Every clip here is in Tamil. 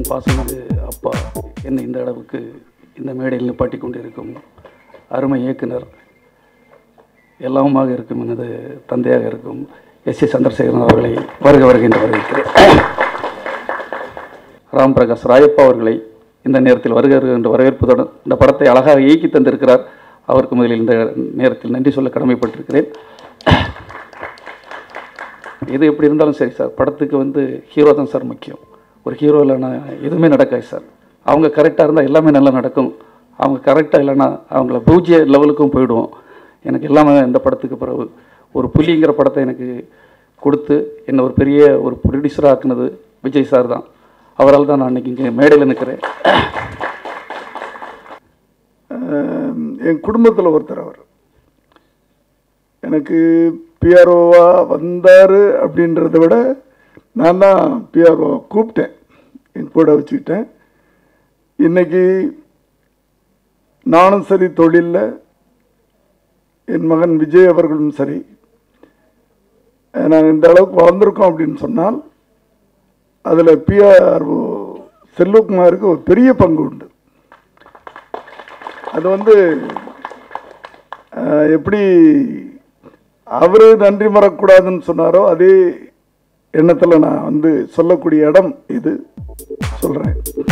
பாசமிகு அப்பா என்னை இந்த அளவுக்கு இந்த மேடையில் நிப்பாட்டி கொண்டிருக்கும் அருமை இயக்குனர் எல்லாமாக இருக்கும் எனது தந்தையாக இருக்கும் எஸ் ஏ சந்திரசேகரன் அவர்களை வருக வருகின்ற வரவேற்கிறேன் ராம் பிரகாஷ் ராயப்பா அவர்களை இந்த நேரத்தில் வருக வருக என்று வரவேற்பதுடன் இந்த படத்தை அழகாக இயக்கி தந்திருக்கிறார் அவருக்கு முதலில் இந்த நேரத்தில் நன்றி சொல்ல கடமைப்பட்டிருக்கிறேன் எது எப்படி இருந்தாலும் சரி சார் படத்துக்கு வந்து ஹீரோ தான் சார் முக்கியம் ஒரு ஹீரோ இல்லைன்னா எதுவுமே நடக்காது சார் அவங்க கரெக்டாக இருந்தால் எல்லாமே நல்லா நடக்கும் அவங்க கரெக்டாக இல்லைன்னா அவங்கள பூஜ்ய லெவலுக்கும் போயிடுவோம் எனக்கு எல்லாமே இந்த படத்துக்கு பிறகு ஒரு புலிங்கிற படத்தை எனக்கு கொடுத்து என்னை ஒரு பெரிய ஒரு ப்ரொடியூசராக ஆக்குனது விஜய் சார் தான் அவரால் தான் நான் இன்னைக்கு இங்கே மேடையில் நிற்கிறேன் ஆம், என் குடும்பத்தில் ஒருத்தர் அவர் எனக்கு பிஆர்ஓவா வந்தார் அப்படின்றத விட நான் தான் பிஆர்ஓ கூப்பிட்டேன் என் கூட வச்சுக்கிட்டேன் இன்னைக்கு நானும் சரி தொழிலில் என் மகன் விஜய் அவர்களும் சரி நாங்கள் இந்த அளவுக்கு வளர்ந்துருக்கோம் அப்படின்னு சொன்னால் அதில் பிஆர்ஓ செல்வகுமாருக்கு ஒரு பெரிய பங்கு உண்டு அது வந்து அஹ், எப்படி அவரு நன்றி மறக்கூடாதுன்னு சொன்னாரோ அதே எண்ணத்தில் நான் வந்து சொல்லக்கூடிய இடம் இது சொல்கிறேன்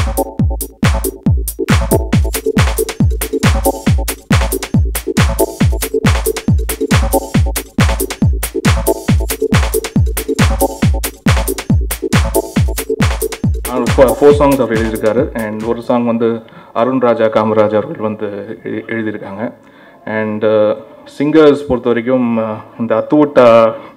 ஃபோர் சாங்ஸ் அவர் எழுதியிருக்காரு அண்ட் ஒரு சாங் வந்து அருண் ராஜா காமராஜ் அவர்கள் வந்து எழு- எழுதியிருக்காங்க அண்ட் சிங்கர்ஸ் பொறுத்த வரைக்கும் uh, இந்த அத்துவிட்டா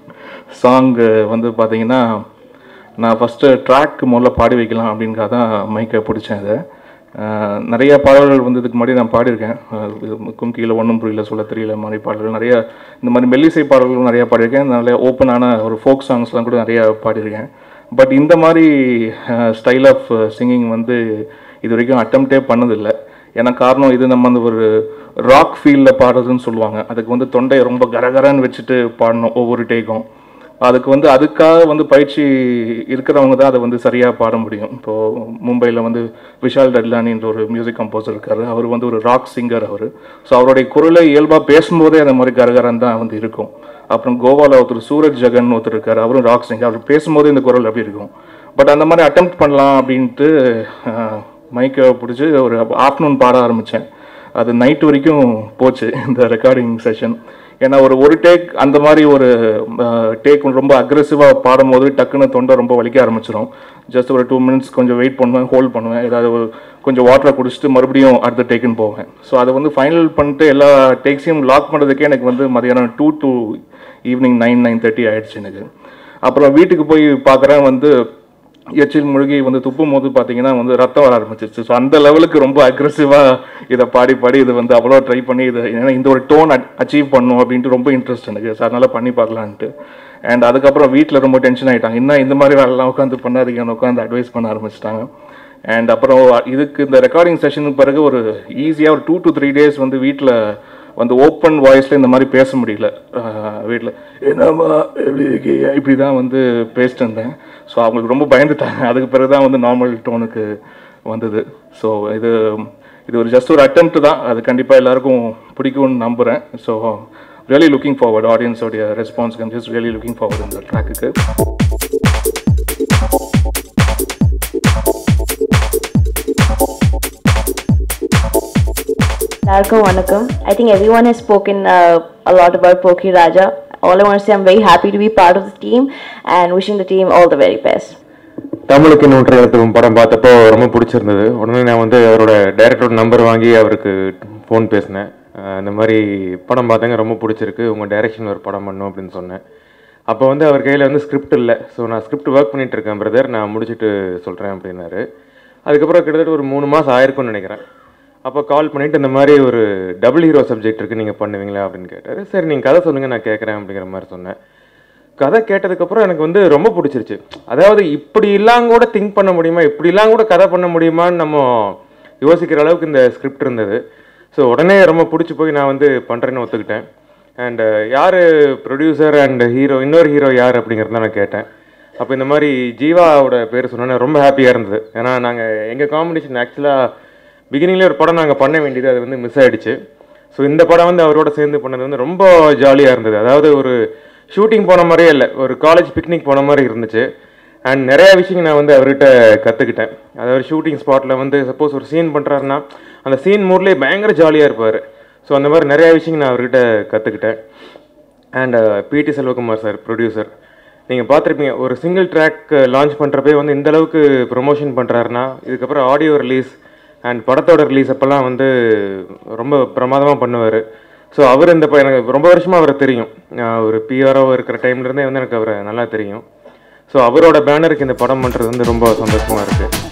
சாங் வந்து பார்த்தீங்கன்னா நான் ஃபஸ்ட்டு ட்ராக் முதல்ல பாடி வைக்கலாம் அப்படின்காக தான் மைக்கை பிடிச்சேன் இதை அஹ், நிறைய பாடல்கள் வந்து இதுக்கு முன்னாடி நான் பாடியிருக்கேன் அஹ், இது கும்கியில் ஒன்றும் புரியல சொல்ல தெரியல மாதிரி பாடல்கள் நிறைய இந்த மாதிரி மெல்லிசை பாடல்களும் நிறைய பாடியிருக்கேன் நிறைய ஓப்பனான ஒரு ஃபோக் சாங்ஸ்லாம் கூட நிறைய பாடியிருக்கேன் பட் இந்த மாதிரி ஸ்டைல் ஆஃப் சிங்கிங் வந்து இது வரைக்கும் அட்டம்ப்டே பண்ணதில்லை ஏன்னா காரணம் இது நம்ம அந்த ஒரு ராக் ஃபீல்டில் பாடுறதுன்னு சொல்லுவாங்க அதுக்கு வந்து தொண்டையை ரொம்ப கரகரன்னு வச்சுட்டு பாடணும் ஒவ்வொரு டேக்கும் அதுக்கு வந்து அதுக்காக வந்து பயிற்சி இருக்கிறவங்க தான் அதை வந்து சரியாக பாட முடியும் இப்போது மும்பையில் வந்து விஷால் டட்லானின்ற ஒரு மியூசிக் கம்போசர் இருக்காரு அவர் வந்து ஒரு ராக் சிங்கர் அவர் ஸோ அவருடைய குரலை இயல்பாக பேசும்போதே அந்த மாதிரி கரகரன் தான் வந்து இருக்கும் அப்புறம் கோவாவில் ஒருத்தர் சூரஜ் ஜெகன் ஒருத்தர் இருக்கார் அவரும் ராக் சிங்கர் அவர் பேசும்போதே இந்த குரல் அப்படி இருக்கும் பட் அந்த மாதிரி அட்டெம்ப்ட் பண்ணலாம் அப்படின்ட்டு மைக்கை பிடிச்சி ஒரு ஆஃப்டர்நூன் பாட ஆரம்பித்தேன் அது நைட் வரைக்கும் போச்சு இந்த ரெக்கார்டிங் செஷன் ஏன்னா ஒரு ஒரு டேக் அந்த மாதிரி ஒரு டேக் ரொம்ப அக்ரெசிவாக பாடும்போது டக்குன்னு தொண்டை ரொம்ப வலிக்க ஆரம்பிச்சிடும் ஜஸ்ட் ஒரு டூ மினிட்ஸ் கொஞ்சம் வெயிட் பண்ணுவேன் ஹோல்ட் பண்ணுவேன் ஏதாவது ஒரு கொஞ்சம் வாட்டரை குடிச்சிட்டு மறுபடியும் அடுத்த டேக்குன்னு போவேன் ஸோ அதை வந்து ஃபைனல் பண்ணிட்டு எல்லா டேக்ஸையும் லாக் பண்ணுறதுக்கே எனக்கு வந்து மதியானம் two to evening nine nine thirty ஆயிடுச்சு எனக்கு அப்புறம் வீட்டுக்கு போய் பார்க்குறேன் வந்து எச்சில் முழுகி வந்து துப்பும் போது பார்த்தீங்கன்னா வந்து ரத்தம் வர ஆரம்பிச்சிருச்சு ஸோ அந்த லெவலுக்கு ரொம்ப அக்ரெசிவாக இதை பாடி பாடி இது வந்து அவ்வளோ ட்ரை பண்ணி இது ஏன்னா இந்த ஒரு டோன் அச்சீவ் பண்ணும் அப்படின்ட்டு ரொம்ப இன்ட்ரெஸ்ட் எனக்கு ஸோ அதனால பண்ணி பார்க்கலான்ட்டு அண்ட் அதுக்கப்புறம் வீட்டில் ரொம்ப டென்ஷன் ஆகிட்டாங்க இன்னும் இந்த மாதிரி வேலைலாம் உட்காந்து பண்ணாதீங்கன்னு உட்காந்து அட்வைஸ் பண்ண ஆரம்பிச்சிட்டாங்க அண்ட் அப்புறம் இதுக்கு இந்த ரெக்கார்டிங் செஷனுக்கு பிறகு ஒரு ஈஸியாக ஒரு டூ டு த்ரீ டேஸ் வந்து வீட்டில் வந்து ஓப்பன் வாய்ஸில் இந்த மாதிரி பேச முடியல வீட்டில் என்னம்மா எப்படி இருக்கீங்க இப்படி தான் வந்து பேசிட்டு இருந்தேன் ஸோ அவங்களுக்கு ரொம்ப பயந்துட்டாங்க அதுக்கு பிறகு தான் வந்து நார்மல் டோனுக்கு வந்தது ஸோ இது இது ஒரு ஜஸ்ட் ஒரு அட்டெம்ப்ட் தான் அது கண்டிப்பாக எல்லாருக்கும் பிடிக்கும்னு நம்புகிறேன் ஸோ ரியலி லுக்கிங் ஃபார்வர்ட் ஆடியன்ஸோடைய response just really looking forward இந்த ட்ராக்குக்கு எல்லாருக்கும் வணக்கம் I think everyone has spoken a lot about Poki Raja. All I want to say, I'm very happy to be part of the team and wishing the team all the very best. தமிழுக்கு நூற்று எழுத்தும் படம் பார்த்தப்போ ரொம்ப பிடிச்சிருந்தது உடனே நான் வந்து அவரோட டைரக்டரோட நம்பர் வாங்கி அவருக்கு ஃபோன் பேசினேன் அஹ் இந்த மாதிரி படம் பார்த்தேங்க ரொம்ப பிடிச்சிருக்கு உங்கள் டைரக்ஷன் ஒரு படம் பண்ணும் அப்படின்னு சொன்னேன் அப்போ வந்து அவர் கையில் வந்து ஸ்கிரிப்ட் இல்லை ஸோ நான் ஸ்கிரிப்ட் ஒர்க் பண்ணிட்டு இருக்கேன் பிரதர் நான் முடிச்சுட்டு சொல்கிறேன் அப்படின்னாரு அதுக்கப்புறம் கிட்டத்தட்ட ஒரு மூணு மாதம் ஆயிருக்கும்னு நினைக்கிறேன் அப்போ கால் பண்ணிவிட்டு இந்த மாதிரி ஒரு டபுள் ஹீரோ சப்ஜெக்ட் இருக்குது நீங்கள் பண்ணுவீங்களா அப்படின்னு கேட்டார் சரி நீங்கள் கதை சொல்லுங்கள் நான் கேட்குறேன் அப்படிங்கிற மாதிரி சொன்னேன் கதை கேட்டதுக்கப்புறம் எனக்கு வந்து ரொம்ப பிடிச்சிருச்சு அதாவது இப்படிலாம் கூட திங்க் பண்ண முடியுமா இப்படிலாம் கூட கதை பண்ண முடியுமான்னு நம்ம யோசிக்கிற அளவுக்கு இந்த ஸ்கிரிப்ட் இருந்தது ஸோ உடனே ரொம்ப பிடிச்சி போய் நான் வந்து பண்ணுறேன்னு ஒத்துக்கிட்டேன் அண்டு யார் ப்ரொடியூசர் அண்ட் ஹீரோ இன்னொரு ஹீரோ யார் அப்படிங்கிறத நான் கேட்டேன் அப்போ இந்த மாதிரி ஜீவாவோட பேர் சொன்னோன்னே ரொம்ப ஹாப்பியாக இருந்தது ஏன்னா நாங்கள் எங்கள் காம்படிஷன் ஆக்சுவலாக பிகினிங்லேயே ஒரு படம் நாங்கள் பண்ண வேண்டியது அது வந்து மிஸ் ஆயிடுச்சு ஸோ இந்த படம் வந்து அவரோட சேர்ந்து பண்ணது வந்து ரொம்ப ஜாலியாக இருந்தது அதாவது ஒரு ஷூட்டிங் போன மாதிரியே இல்லை ஒரு காலேஜ் பிக்னிக் போன மாதிரி இருந்துச்சு அண்ட் நிறைய விஷயங்கள் நான் வந்து அவர்கிட்ட கற்றுக்கிட்டேன் அதாவது ஷூட்டிங் ஸ்பாட்டில் வந்து சப்போஸ் ஒரு சீன் பண்ணுறாருன்னா அந்த சீன் மூட்லேயே பயங்கர ஜாலியாக இருப்பார் ஸோ அந்த மாதிரி நிறைய விஷயங்கள் நான் அவர்கிட்ட கற்றுக்கிட்டேன் அண்ட் பிடி செல்வகுமார் சார் ப்ரொடியூசர் நீங்கள் பார்த்துருப்பீங்க ஒரு சிங்கிள் ட்ராக் லான்ச் பண்ணுறப்பே வந்து இந்த அளவுக்கு ப்ரொமோஷன் பண்ணுறாருன்னா இதுக்கப்புறம் ஆடியோ ரிலீஸ் அண்ட் படத்தோட ரிலீஸ் அப்போல்லாம் வந்து ரொம்ப பிரமாதமாக பண்ணுவார் ஸோ அவர் இந்த ப- எனக்கு ரொம்ப வருஷமாக அவரை தெரியும் நான் ஒரு பிஆர்ஓ இருக்கிற டைம்லேருந்தே வந்து எனக்கு அவரை நல்லா தெரியும் ஸோ அவரோட பேனருக்கு இந்த படம் பண்ணுறது வந்து ரொம்ப சந்தோஷமாக இருக்குது